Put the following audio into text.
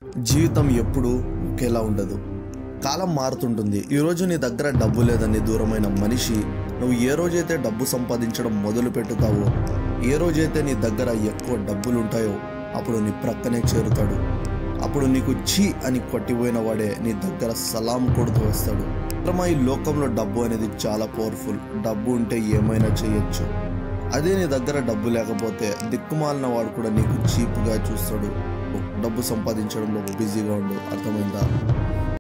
జీవితం ఎప్పుడూ ఒకేలా ఉండదు కాలం మారుతుంటుంది ఈరోజు నీ దగ్గర డబ్బు లేదని దూరమైన మనిషి నువ్వు ఏ రోజైతే డబ్బు సంపాదించడం మొదలు పెట్టుతావో ఏ రోజైతే నీ దగ్గర ఎక్కువ డబ్బులు ఉంటాయో అప్పుడు నీ ప్రక్కనే చేరుతాడు అప్పుడు నీకు చీ అని కొట్టిపోయిన వాడే నీ దగ్గర సలాం కొడుతూ వస్తాడు మిత్రమా ఈ లోకంలో డబ్బు అనేది చాలా పవర్ఫుల్ డబ్బు ఉంటే ఏమైనా చేయొచ్చు అదే నీ దగ్గర డబ్బు లేకపోతే దిక్కుమాలిన వాడు కూడా నీకు చీప్గా చూస్తాడు డబ్బు సంపాదించడంలో బిజీగా ఉండు అర్థమైందా